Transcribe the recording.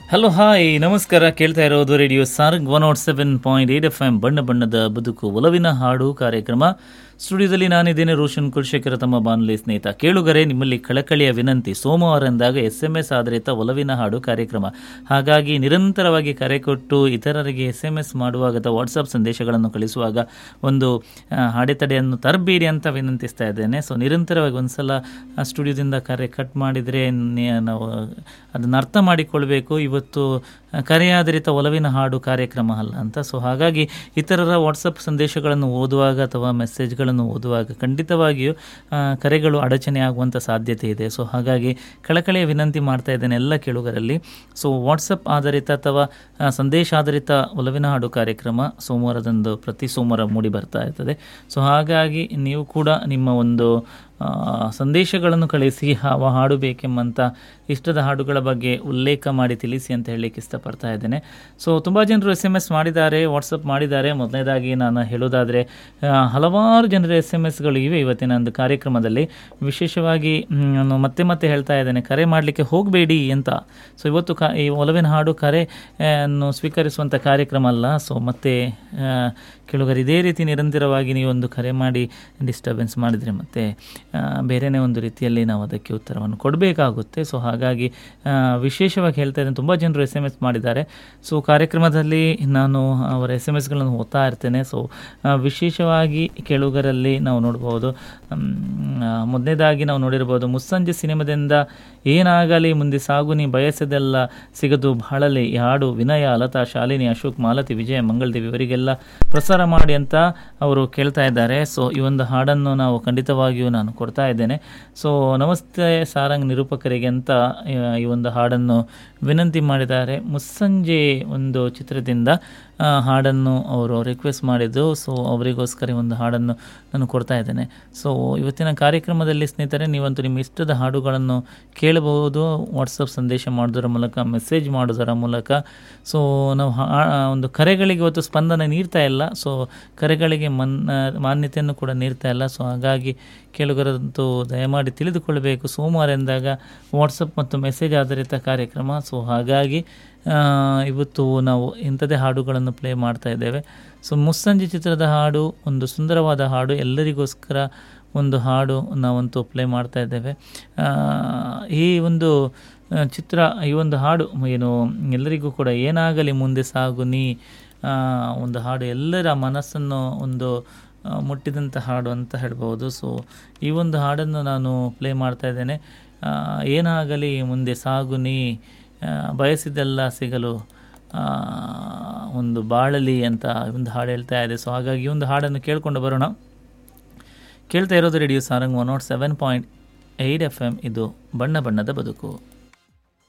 hello hi ನಮಸ್ಕಾರ ಕೇಳ್ತಾ ಇರೋದು radio Sarang one naught seven point eight F M ಬಣ್ಣ ಬಣ್ಣದ ಬದುಕು ಒಲವಿನ ಹಾಡು ಕಾರ್ಯಕ್ರಮ ಸ್ಟುಡಿಯೋದಲ್ಲಿ ನಾನಿದ್ದೇನೆ ರೋಷನ್ ಕುಲಶೇಖರ ತಮ್ಮ ಬಾನುಲಿ ಸ್ನೇಹಿತ ಕೇಳುಗರೆ ನಿಮ್ಮಲ್ಲಿ ಕಳಕಳಿಯ ವಿನಂತಿ ಸೋಮವಾರ ಎಂದಾಗ ಎಸ್ ಎಂ ಎಸ್ ಆಧಾರಿತ ಒಲವಿನ ಹಾಡು ಕಾರ್ಯಕ್ರಮ ಹಾಗಾಗಿ ನಿರಂತರವಾಗಿ ಕರೆ ಕೊಟ್ಟು ಇತರರಿಗೆ ಎಸ್ ಎಂ ಎಸ್ ಮಾಡುವಾಗ ಅಥವಾ ವಾಟ್ಸಪ್ ಸಂದೇಶಗಳನ್ನು ಕಳಿಸುವಾಗ ಒಂದು ಆ, ಅಡೆತಡೆಯನ್ನು ತರಬೇಡಿ ಅಂತ ವಿನಂತಿಸ್ತಾ ಇದ್ದೇನೆ ಸೊ ನಿರಂತರವಾಗಿ ಒಂದ್ಸಲ ಆ ಸ್ಟುಡಿಯೋದಿಂದ ಕರೆ ಕಟ್ ಮಾಡಿದರೆ ನಾವು ಅದನ್ನು ಅರ್ಥ ಮಾಡಿಕೊಳ್ಬೇಕು ಇವತ್ತು ಆ, ಕರೆ ಆಧಾರಿತ ಒಲವಿನ ಹಾಡು ಕಾರ್ಯಕ್ರಮ ಅಲ್ಲ ಅಂತ ಸೊ ಹಾಗಾಗಿ ಇತರರ ವಾಟ್ಸಪ್ ಸಂದೇಶಗಳನ್ನು ಓದುವಾಗ ಅಥವಾ ಮೆಸೇಜ್ಗಳನ್ನು ಓದುವಾಗ ಖಂಡಿತವಾಗಿಯೂ ಆ, ಕರೆಗಳು ಅಡಚಣೆ ಆಗುವಂಥ ಸಾಧ್ಯತೆ ಇದೆ ಸೊ ಹಾಗಾಗಿ ಕಳಕಳಿಯ ವಿನಂತಿ ಮಾಡ್ತಾ ಇದ್ದೇನೆ ಎಲ್ಲ ಕೇಳುಗರಲ್ಲಿ ಸೊ ವಾಟ್ಸಪ್ ಆಧಾರಿತ ಅಥವಾ ಆ, ಸಂದೇಶ ಆಧಾರಿತ ಒಲವಿನ ಹಾಡು ಕಾರ್ಯಕ್ರಮ ಸೋಮವಾರದಂದು ಪ್ರತಿ ಸೋಮವಾರ ಮೂಡಿ ಬರ್ತಾ ಇರ್ತದೆ ಸೊ ಹಾಗಾಗಿ ನೀವು ಕೂಡ ನಿಮ್ಮ ಒಂದು ಆ, ಸಂದೇಶಗಳನ್ನು ಕಳಿಸಿ ಯಾವ ಹಾಡು ಬೇಕೆಂಬಂತ ಇಷ್ಟದ ಹಾಡುಗಳ ಬಗ್ಗೆ ಉಲ್ಲೇಖ ಮಾಡಿ ತಿಳಿಸಿ ಅಂತ ಹೇಳಲಿಕ್ಕೆ ಇಷ್ಟಪಡ್ತಾ ಇದ್ದೇನೆ ಸೊ ತುಂಬ ಜನರು ಎಸ್ ಎಮ್ ಎಸ್ ಮಾಡಿದ್ದಾರೆ ವಾಟ್ಸಪ್ ಮಾಡಿದ್ದಾರೆ ಮೊದಲನೇದಾಗಿ ನಾನು ಹೇಳೋದಾದರೆ ಆ, ಹಲವಾರು ಜನರ ಎಸ್ ಎಮ್ ಎಸ್ಗಳು ಇವೆ ಇವತ್ತಿನ ಒಂದು ಕಾರ್ಯಕ್ರಮದಲ್ಲಿ ವಿಶೇಷವಾಗಿ ಮ್, ನಾನು ಮತ್ತೆ ಮತ್ತೆ ಹೇಳ್ತಾ ಇದ್ದೇನೆ ಕರೆ ಮಾಡಲಿಕ್ಕೆ ಹೋಗಬೇಡಿ ಅಂತ ಸೊ ಇವತ್ತು ಕ ಈ ಒಲವಿನ ಹಾಡು ಕರೆ ಆ, ಅನ್ನು ಸ್ವೀಕರಿಸುವಂಥ ಕಾರ್ಯಕ್ರಮ ಅಲ್ಲ ಸೊ ಮತ್ತೆ ಆ, ಕೆಲವರು ಇದೇ ರೀತಿ ನಿರಂತರವಾಗಿ ನೀವು ಒಂದು ಕರೆ ಮಾಡಿ ಡಿಸ್ಟರ್ಬೆನ್ಸ್ ಮಾಡಿದರೆ ಮತ್ತೆ ಆ, ಬೇರೆನೇ ಒಂದು ರೀತಿಯಲ್ಲಿ ನಾವು ಅದಕ್ಕೆ ಉತ್ತರವನ್ನು ಕೊಡಬೇಕಾಗುತ್ತೆ ಸೊ ಹಾಗಾಗಿ ಆ, ವಿಶೇಷವಾಗಿ ಹೇಳ್ತಾ ಇದ್ದೇನೆ ತುಂಬ ಜನರು ಎಸ್ ಎಮ್ ಎಸ್ ಮಾಡಿದ್ದಾರೆ ಸೊ ಕಾರ್ಯಕ್ರಮದಲ್ಲಿ ನಾನು ಅವರ ಎಸ್ ಎಮ್ ಎಸ್ಗಳನ್ನು ಓದ್ತಾ ಇರ್ತೇನೆ ಸೊ ಆ, ವಿಶೇಷವಾಗಿ ಕೇಳುಗರಲ್ಲಿ ನಾವು ನೋಡ್ಬೋದು ಮ್, ಆ, ಮೊದಲನೇದಾಗಿ ನಾವು ನೋಡಿರ್ಬೋದು ಮುಸ್ಸಂಜೆ ಸಿನಿಮಾದಿಂದ ಏನಾಗಲಿ ಮುಂದೆ ಸಾಗು ನೀ ಬಯಸದೆಲ್ಲ ಸಿಗದು ಬಹಳಲಿ ಈ ಹಾಡು ವಿನಯ ಲತಾ ಶಾಲಿನಿ ಅಶೋಕ್ ಮಾಲತಿ ವಿಜಯ ಮಂಗಳದೇವಿ ಇವರಿಗೆಲ್ಲ ಪ್ರಸಾರ ಮಾಡಿ ಅಂತ ಅವರು ಕೇಳ್ತಾ ಇದ್ದಾರೆ ಸೊ ಈ ಒಂದು ಹಾಡನ್ನು ನಾವು ಖಂಡಿತವಾಗಿಯೂ ನಾನು ಕೊಡ್ತಾ ಇದ್ದೇನೆ ಸೊ ನಮಸ್ತೆ ಸಾರಂಗ್ ನಿರೂಪಕರಿಗೆ ಅಂತ ಆ, ಈ ಒಂದು ಹಾಡನ್ನು ವಿನಂತಿ ಮಾಡಿದ್ದಾರೆ ಮುಸ್ಸಂಜೆ ಒಂದು ಚಿತ್ರದಿಂದ ಆ, ಹಾಡನ್ನು ಅವರು ರಿಕ್ವೆಸ್ಟ್ ಮಾಡಿದ್ದು ಸೊ ಅವರಿಗೋಸ್ಕರ ಈ ಒಂದು ಹಾಡನ್ನು ನಾನು ಕೊಡ್ತಾ ಇದ್ದೇನೆ ಸೊ ಇವತ್ತಿನ ಕಾರ್ಯಕ್ರಮದಲ್ಲಿ ಸ್ನೇಹಿತರೆ ನೀವಂತೂ ನಿಮ್ಮ ಇಷ್ಟದ ಹಾಡುಗಳನ್ನು ಕೇಳಬಹುದು ವಾಟ್ಸಪ್ ಸಂದೇಶ ಮಾಡೋದರ ಮೂಲಕ ಮೆಸೇಜ್ ಮಾಡೋದರ ಮೂಲಕ ಸೊ ನಾವು ಹಾ- ಒಂದು ಕರೆಗಳಿಗೆ ಇವತ್ತು ಸ್ಪಂದನೆ ನೀಡ್ತಾ ಇಲ್ಲ ಸೊ ಕರೆಗಳಿಗೆ ಮನ್ ಮಾನ್ಯತೆಯನ್ನು ಕೂಡ ನೀಡ್ತಾ ಇಲ್ಲ ಸೊ ಹಾಗಾಗಿ ಕೇಳುಗರಂತೂ ದಯಮಾಡಿ ತಿಳಿದುಕೊಳ್ಳಬೇಕು ಸೋಮವಾರ ಎಂದಾಗ ವಾಟ್ಸಪ್ ಮತ್ತು ಮೆಸೇಜ್ ಆಧಾರಿತ ಕಾರ್ಯಕ್ರಮ ಸೊ ಹಾಗಾಗಿ ಆ, ಇವತ್ತು ನಾವು ಇಂಥದ್ದೇ ಹಾಡುಗಳನ್ನು ಪ್ಲೇ ಮಾಡ್ತಾ ಇದ್ದೇವೆ ಸೊ ಮುಸ್ಸಂಜೆ ಚಿತ್ರದ ಹಾಡು ಒಂದು ಸುಂದರವಾದ ಹಾಡು ಎಲ್ಲರಿಗೋಸ್ಕರ ಒಂದು ಹಾಡು ನಾವಂತೂ ಪ್ಲೇ ಮಾಡ್ತಾ ಇದ್ದೇವೆ ಆ, ಈ ಒಂದು ಆ, ಚಿತ್ರ ಈ ಒಂದು ಹಾಡು ಏನು ಎಲ್ಲರಿಗೂ ಕೂಡ ಏನಾಗಲಿ ಮುಂದೆ ಸಾಗು ನೀ ಆ, ಒಂದು ಹಾಡು ಎಲ್ಲರ ಮನಸ್ಸನ್ನು ಒಂದು ಆ, ಮುಟ್ಟಿದಂಥ ಹಾಡು ಅಂತ ಹೇಳ್ಬೋದು ಸೊ ಈ ಒಂದು ಹಾಡನ್ನು ನಾನು ಪ್ಲೇ ಮಾಡ್ತಾ ಇದ್ದೇನೆ ಆ, ಏನಾಗಲಿ ಮುಂದೆ ಸಾಗು ನೀ ಆ, ಬಯಸಿದ್ದೆಲ್ಲ ಸಿಗಲು ಆ, ಒಂದು ಬಾಳಲಿ ಅಂತ ಒಂದು ಹಾಡು ಹೇಳ್ತಾ ಇದೆ ಸೊ ಹಾಗಾಗಿ ಈ ಒಂದು ಹಾಡನ್ನು ಕೇಳಿಕೊಂಡು ಬರೋಣ ಕೇಳ್ತಾ ಇರೋದು radio Sarang one naught seven point eight F M ಇದು ಬಣ್ಣ ಬಣ್ಣದ ಬದುಕು